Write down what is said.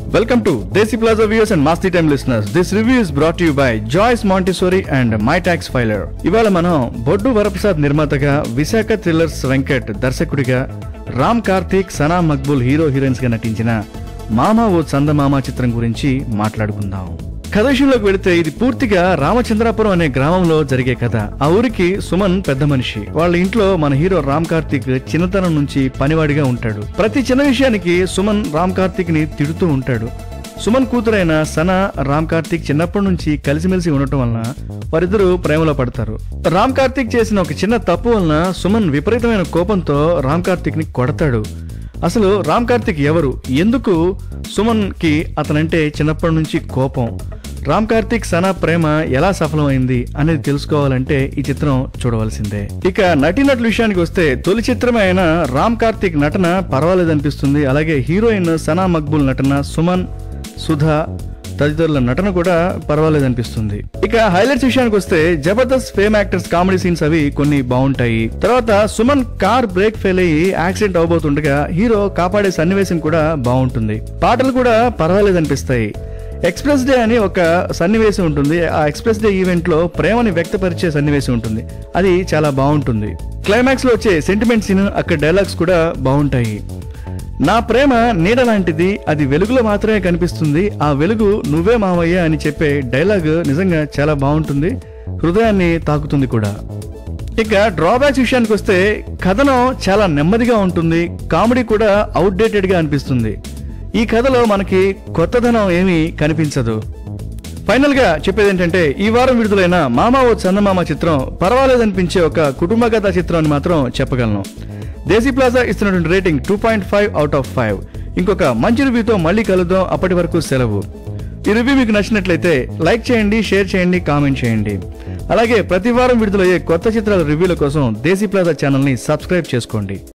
Welcome to Desi Plaza viewers and Masti Time listeners. This review is brought to you by Joyce Montessori and My Tax Filer. ఇవాళ మనం బొడ్డు వరప్రసాద్ నిర్మాతగా Visakha thrillers Venkat దర్శకుడిగా Ram Karthik Sana Maqbool hero heroines గా నటించిన మామా ఓ చందమామ చిత్రం గురించి మాట్లాడుకుందాం కథ విషయంలోకి వెళితే ఇది పూర్తిగా రామచంద్రాపురం అనే గ్రామంలో జరిగే కథ ఆ ఊరికి సుమన్ పెద్ద మనిషి వాళ్ళ ఇంట్లో మన హీరో రామ్ కార్తీక్ చిన్నతనం నుంచి పనివాడిగా ఉంటాడు ప్రతి చిన్న విషయానికి సుమన్ రామ్ కార్తీక్ ని తిడుతూ ఉంటాడు సుమన్ కూతురైన సన రామ్ కార్తీక్ చిన్నప్పటి నుంచి కలిసిమెలిసి ఉండటం వలన వారిద్దరూ ప్రేమలో పడతారు రామ్ కార్తీక్ చేసిన ఒక చిన్న తప్పు వలన సుమన్ విపరీతమైన కోపంతో రామ్ కార్తీక్ ని కొడతాడు అసలు రామ్ కార్తిక్ ఎవరు ఎందుకు సుమన్ కి అతనంటే చిన్నప్పటి నుంచి కోపం రామ్ కార్తిక్ సనా ప్రేమ ఎలా సఫలమైంది అనేది తెలుసుకోవాలంటే ఈ చిత్రం చూడవలసిందే ఇక నటీనటుల విషయానికి వస్తే తొలి చిత్రమే అయిన రామ్ కార్తిక్ నటన పర్వాలేదనిపిస్తుంది అలాగే హీరోయిన్ సనా మక్బుల్ నటన సుమన్ సుధా తదితరుల నటన కూడా పర్వాలేదనిపిస్తుంది ఇక హైలైట్స్ విషయానికి వస్తే Jabardasth fame actors comedy scenes అవి కొన్ని బాగుంటాయి తర్వాత సుమన్ కార్ బ్రేక్ ఫెయిల్ అయ్యి యాక్సిడెంట్ అవబోతుండగా హీరో కాపాడే సన్నివేశం కూడా బాగుంటుంది పాటలు కూడా పర్వాలేదనిపిస్తాయి ఎక్స్ప్రెస్ డే అని ఒక సన్నివేశం ఉంటుంది ఆ ఎక్స్ప్రెస్ డే ఈవెంట్ లో ప్రేమని వ్యక్తపరిచే సన్నివేశం ఉంటుంది అది చాలా బాగుంటుంది క్లైమాక్స్ లో వచ్చే సెంటిమెంట్ సీన్ అక్కడ డైలాగ్స్ కూడా బాగుంటాయి నా ప్రేమ నీడ లాంటిది అది వెలుగులో మాత్రమే కనిపిస్తుంది ఆ వెలుగు నువ్వే మావయ్య అని చెప్పే డైలాగ్ నిజంగా చాలా బాగుంటుంది హృదయాన్ని తాకుతుంది కూడా ఇక డ్రాబ్యాక్స్ విషయానికి వస్తే కథనం చాలా నెమ్మదిగా ఉంటుంది కామెడీ కూడా అవుట్డేటెడ్ గా అనిపిస్తుంది ఈ కథలో మనకి కొత్తదనం ఏమీ కనిపించదు ఫైనల్ గా చెప్పేది ఏంటంటే ఈ వారం విడుదలైన మామా ఓ చందమామ చిత్రం పర్వాలేదనిపించే ఒక కుటుంబ కథ చిత్రం అని మాత్రం చెప్పగలను దేశీ ప్లాజా ఇస్తున్నటువంటి rating two point five out of five ఇంకొక మంచి రివ్యూతో మళ్ళీ కలుద్దాం అప్పటి వరకు సెలవు ఈ రివ్యూ మీకు నచ్చినట్లయితే లైక్ చేయండి షేర్ చేయండి కామెంట్ చేయండి అలాగే ప్రతి వారం విడుదలయ్యే కొత్త చిత్రాల రివ్యూల కోసం దేశీ ప్లాజా ఛానల్ని సబ్స్క్రైబ్ చేసుకోండి